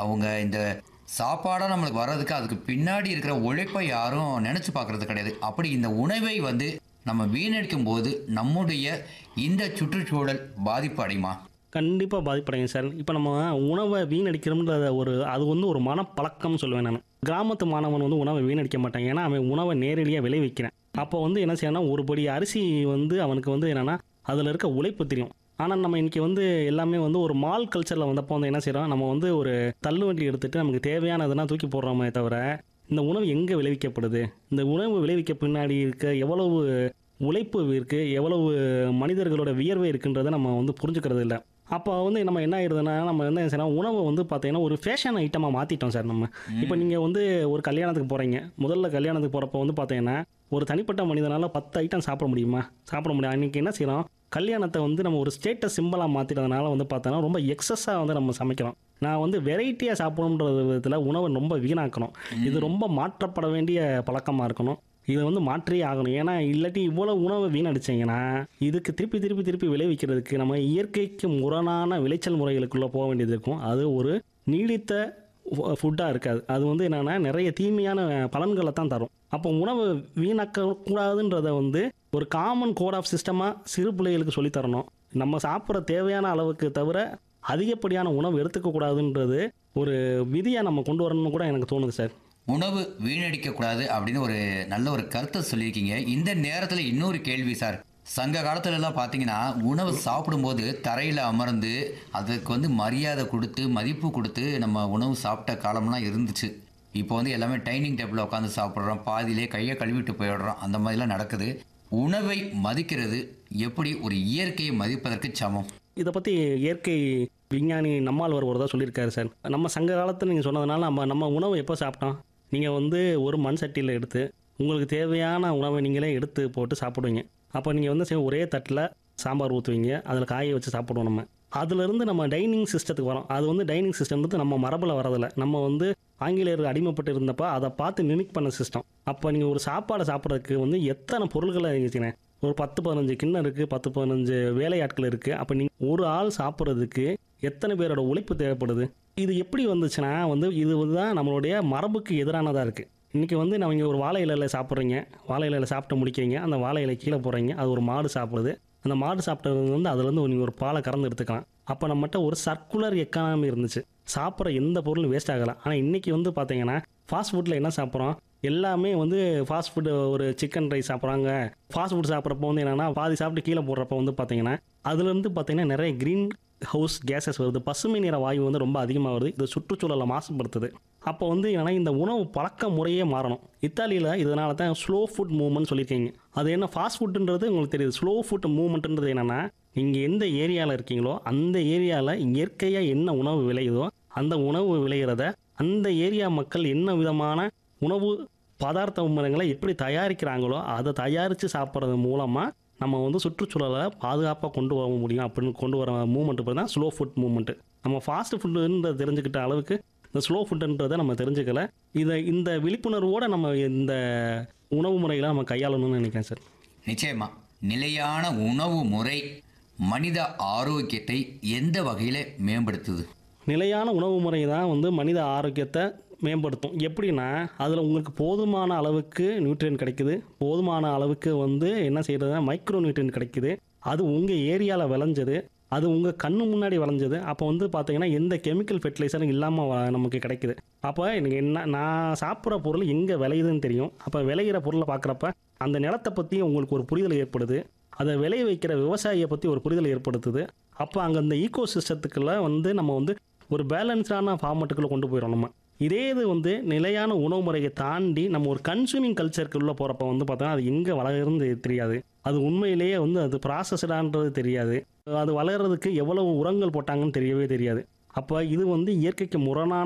அவங்க இந்த சாப்பாடா நம்மளுக்கு வர்றதுக்கு அதுக்கு பின்னாடி இருக்கிற உழைப்பை யாரும் நினைச்சு பார்க்கறது கிடையாது அப்படி இந்த உணவை வந்து நம்ம வீணடிக்கும் போது நம்முடைய இந்த சுற்றுச்சூழல் பாதிப்பு அடையுமா கண்டிப்பாக பாதிப்படையும் சார் இப்போ நம்ம உணவை வீணடிக்கிறோம்ன்றத ஒரு அது வந்து ஒரு மனப்பழக்கம்னு சொல்லுவேன் நான் கிராமத்து மாணவன் வந்து உணவை வீணடிக்க மாட்டான் ஏன்னா அவன் உணவை நேரடியாக விளைவிக்கிறான் அப்போ வந்து என்ன செய்யணும் ஒரு படி அரிசி வந்து அவனுக்கு வந்து என்னென்னா அதில் இருக்க உழைப்பு தெரியும் ஆனால் நம்ம இன்றைக்கி வந்து எல்லாமே வந்து ஒரு மால் கல்ச்சரில் வந்தப்போ வந்து என்ன செய்கிறோம் நம்ம வந்து ஒரு தள்ளுவண்டி எடுத்துகிட்டு நமக்கு தேவையானதெல்லாம் தூக்கி போடுறோமே தவிர இந்த உணவு எங்கே விளைவிக்கப்படுது இந்த உணவு விளைவிக்க பின்னாடி இருக்க எவ்வளவு உழைப்பு இருக்குது எவ்வளவு மனிதர்களோட வியர்வை இருக்குன்றதை நம்ம வந்து புரிஞ்சுக்கிறது இல்லை அப்போ வந்து நம்ம என்ன ஆயிடுதுன்னா நம்ம என்ன செய்யணும் உணவை வந்து பார்த்தீங்கன்னா ஒரு ஃபேஷன் ஐட்டமாக மாற்றிட்டோம் சார் நம்ம இப்போ நீங்கள் வந்து ஒரு கல்யாணத்துக்கு போகிறீங்க முதல்ல கல்யாணத்துக்கு போகிறப்ப வந்து பார்த்தீங்கன்னா ஒரு தனிப்பட்ட மனிதனால் பத்து ஐட்டம் சாப்பிட முடியுமா சாப்பிட முடியும் அன்றைக்கி என்ன செய்கிறோம் கல்யாணத்தை வந்து நம்ம ஒரு ஸ்டேட்டஸ் சிம்பிளாக மாற்றிட்டதுனால வந்து பார்த்தோன்னா ரொம்ப எக்ஸஸாக வந்து நம்ம சமைக்கிறோம் நான் வந்து வெரைட்டியாக சாப்பிடணுன்ற விதத்தில் உணவை ரொம்ப வீணாக்கணும் இது ரொம்ப மாற்றப்பட வேண்டிய பழக்கமாக இருக்கணும் இதை வந்து மாற்றியே ஆகணும் ஏன்னா இல்லாட்டி இவ்வளோ உணவை வீணடிச்சிங்கன்னா இதுக்கு திருப்பி திருப்பி திருப்பி விளைவிக்கிறதுக்கு நம்ம இயற்கைக்கு முரணான விளைச்சல் முறைகளுக்குள்ளே போக வேண்டியது இருக்கும் அது ஒரு நீடித்த ஃபுட்டாக இருக்காது அது வந்து என்னென்னா நிறைய தீமையான பலன்களை தான் தரும் அப்போ உணவை வீணாக்கக்கூடாதுன்றத வந்து ஒரு காமன் கோட் ஆஃப் சிஸ்டமாக சிறு பிள்ளைகளுக்கு சொல்லித் தரணும் நம்ம சாப்பிட்ற தேவையான அளவுக்கு தவிர அதிகப்படியான உணவு எடுத்துக்க கூடாதுன்றது ஒரு விதியை நம்ம கொண்டு வரணும்னு கூட எனக்கு தோணுது சார் உணவு வீணடிக்க கூடாது அப்படின்னு ஒரு நல்ல ஒரு கருத்தை சொல்லியிருக்கீங்க இந்த நேரத்தில் இன்னொரு கேள்வி சார் சங்க காலத்துல எல்லாம் பார்த்தீங்கன்னா உணவு சாப்பிடும்போது தரையில் அமர்ந்து அதுக்கு வந்து மரியாதை கொடுத்து மதிப்பு கொடுத்து நம்ம உணவு சாப்பிட்ட காலம்லாம் இருந்துச்சு இப்போ வந்து எல்லாமே டைனிங் டேபிளில் உட்காந்து சாப்பிட்றோம் பாதியிலே கையை கழுவிட்டு போயிடுறோம் அந்த மாதிரிலாம் நடக்குது உணவை மதிக்கிறது எப்படி ஒரு இயற்கையை மதிப்பதற்கு சமம் இதை பற்றி இயற்கை விஞ்ஞானி நம்மாழ்வார் ஒரு தான் சொல்லியிருக்காரு சார் நம்ம சங்க காலத்தில் நீங்கள் சொன்னதுனால நம்ம நம்ம உணவை எப்போ சாப்பிட்டோம் நீங்கள் வந்து ஒரு மண் சட்டியில் எடுத்து உங்களுக்கு தேவையான உணவை நீங்களே எடுத்து போட்டு சாப்பிடுவீங்க அப்போ நீங்கள் வந்து சரி ஒரே தட்டில் சாம்பார் ஊற்றுவீங்க அதில் காய வச்சு சாப்பிடுவோம் நம்ம அதுலேருந்து நம்ம டைனிங் சிஸ்டத்துக்கு வரோம் அது வந்து டைனிங் சிஸ்டம் வந்து நம்ம மரபில் வரதில்லை நம்ம வந்து ஆங்கிலேயர் அடிமைப்பட்டு இருந்தப்போ அதை பார்த்து மிமிக் பண்ண சிஸ்டம் அப்போ நீங்கள் ஒரு சாப்பாடை சாப்பிட்றதுக்கு வந்து எத்தனை பொருள்களை வச்சுக்கிறேன் ஒரு பத்து பதினஞ்சு கிண்ணம் இருக்குது பத்து பதினஞ்சு வேலையாட்கள் இருக்குது அப்போ நீங்கள் ஒரு ஆள் சாப்பிட்றதுக்கு எத்தனை பேரோட உழைப்பு தேவைப்படுது இது எப்படி வந்துச்சுன்னா வந்து இது தான் நம்மளுடைய மரபுக்கு எதிரானதாக இருக்குது இன்றைக்கி வந்து நம்ம இங்கே ஒரு வாழை இலையில் சாப்பிட்றீங்க வாழை இலையில் சாப்பிட்டு முடிக்கிறீங்க அந்த வாழை இலை கீழே போடுறீங்க அது ஒரு மாடு சாப்பிடுது அந்த மாடு சாப்பிட்டது வந்து அதுலேருந்து நீங்கள் ஒரு பாலை கறந்து எடுத்துக்கலாம் அப்போ நம்மகிட்ட ஒரு சர்க்குலர் எக்கானமி இருந்துச்சு சாப்பிட்ற எந்த பொருளும் வேஸ்ட் ஆகலை ஆனால் இன்றைக்கி வந்து பார்த்தீங்கன்னா ஃபாஸ்ட் ஃபுட்டில் என்ன சாப்பிட்றோம் எல்லாமே வந்து ஃபாஸ்ட் ஃபுட்டு ஒரு சிக்கன் ரைஸ் சாப்பிட்றாங்க ஃபாஸ்ட் ஃபுட் சாப்பிட்றப்போ வந்து என்னென்னா பாதி சாப்பிட்டு கீழே போடுறப்ப வந்து பார்த்தீங்கன்னா அதுலேருந்து பார்த்தீங்கன்னா நிறைய க்ரீன் ஹவுஸ் கேஸஸ் வருது பசுமை நிற வாயு வந்து ரொம்ப அதிகமாக வருது இது சுற்றுச்சூழலை மாசுபடுத்துது அப்போ வந்து என்னன்னா இந்த உணவு பழக்க முறையே மாறணும் இத்தாலியில் இதனால தான் ஸ்லோ ஃபுட் மூவ்மெண்ட் சொல்லியிருக்கீங்க அது என்ன ஃபாஸ்ட் ஃபுட்டுன்றது உங்களுக்கு தெரியுது ஸ்லோ ஃபுட் மூவ்மெண்ட்ன்றது என்னென்னா நீங்கள் எந்த ஏரியாவில் இருக்கீங்களோ அந்த ஏரியாவில் இயற்கையாக என்ன உணவு விளையுதோ அந்த உணவு விளையிறத அந்த ஏரியா மக்கள் என்ன விதமான உணவு பதார்த்த முறைகளை எப்படி தயாரிக்கிறாங்களோ அதை தயாரித்து சாப்பிட்றது மூலமாக நம்ம வந்து சுற்றுச்சூழலை பாதுகாப்பாக கொண்டு வர முடியும் அப்படின்னு கொண்டு வர மூமெண்ட் பேர் தான் ஸ்லோ ஃபுட் மூமெண்ட் நம்ம ஃபாஸ்ட் ஃபுட்டுன்றதை தெரிஞ்சுக்கிட்ட அளவுக்கு இந்த ஸ்லோ ஃபுட்டுன்றதை நம்ம தெரிஞ்சுக்கல இதை இந்த விழிப்புணர்வோடு நம்ம இந்த உணவு முறைகளை நம்ம கையாளணும்னு நினைக்கிறேன் சார் நிச்சயமா நிலையான உணவு முறை மனித ஆரோக்கியத்தை எந்த வகையில் மேம்படுத்துது நிலையான உணவு முறை தான் வந்து மனித ஆரோக்கியத்தை மேம்படுத்தும் எப்படின்னா அதில் உங்களுக்கு போதுமான அளவுக்கு நியூட்ரியன் கிடைக்குது போதுமான அளவுக்கு வந்து என்ன செய்யறதுனா மைக்ரோ நியூட்ரியன் கிடைக்குது அது உங்கள் ஏரியாவில் விளைஞ்சது அது உங்கள் கண்ணு முன்னாடி விளைஞ்சது அப்போ வந்து பார்த்தீங்கன்னா எந்த கெமிக்கல் ஃபெர்டிலைசரும் இல்லாமல் நமக்கு கிடைக்குது அப்போ எனக்கு என்ன நான் சாப்பிட்ற பொருள் எங்கே விளையுதுன்னு தெரியும் அப்போ விளையிற பொருளை பார்க்குறப்ப அந்த நிலத்தை பற்றி உங்களுக்கு ஒரு புரிதல் ஏற்படுது அதை விளைய வைக்கிற விவசாயியை பற்றி ஒரு புரிதல் ஏற்படுத்துது அப்போ அங்கே அந்த ஈகோ சிஸ்டத்துக்குள்ள வந்து நம்ம வந்து ஒரு பேலன்ஸ்டான ஃபார்மட்டுக்குள்ளே கொண்டு போயிடும் நம்ம இதே இது வந்து நிலையான உணவு முறையை தாண்டி நம்ம ஒரு கன்சூமிங் கல்ச்சருக்குள்ளே போகிறப்ப வந்து பார்த்தோன்னா அது எங்கே வளருன்னு தெரியாது அது உண்மையிலேயே வந்து அது ப்ராசஸ்டான்றது தெரியாது அது வளர்கிறதுக்கு எவ்வளவு உரங்கள் போட்டாங்கன்னு தெரியவே தெரியாது அப்போ இது வந்து இயற்கைக்கு முரணான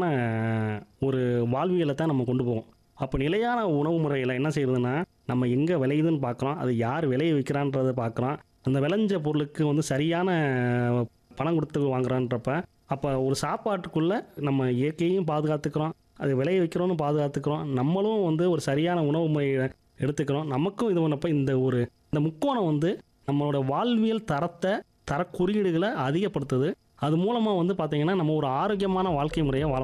ஒரு வாழ்வியலை தான் நம்ம கொண்டு போவோம் அப்போ நிலையான உணவு முறையில் என்ன செய்யுதுன்னா நம்ம எங்கே விளையுதுன்னு பார்க்குறோம் அது யார் விளைய வைக்கிறான்றதை பார்க்குறோம் அந்த விளைஞ்ச பொருளுக்கு வந்து சரியான பணம் கொடுத்து வாங்குறான்றப்ப அப்போ ஒரு சாப்பாட்டுக்குள்ளே நம்ம இயற்கையும் பாதுகாத்துக்கிறோம் அது விளைய வைக்கிறோன்னு பாதுகாத்துக்கிறோம் நம்மளும் வந்து ஒரு சரியான உணவு முறையை எடுத்துக்கிறோம் நமக்கும் இது பண்ணப்போ இந்த ஒரு இந்த முக்கோணம் வந்து நம்மளோட வாழ்வியல் தரத்தை தர குறியீடுகளை அதிகப்படுத்துது அது மூலமாக வந்து பார்த்திங்கன்னா நம்ம ஒரு ஆரோக்கியமான வாழ்க்கை முறையை வாழ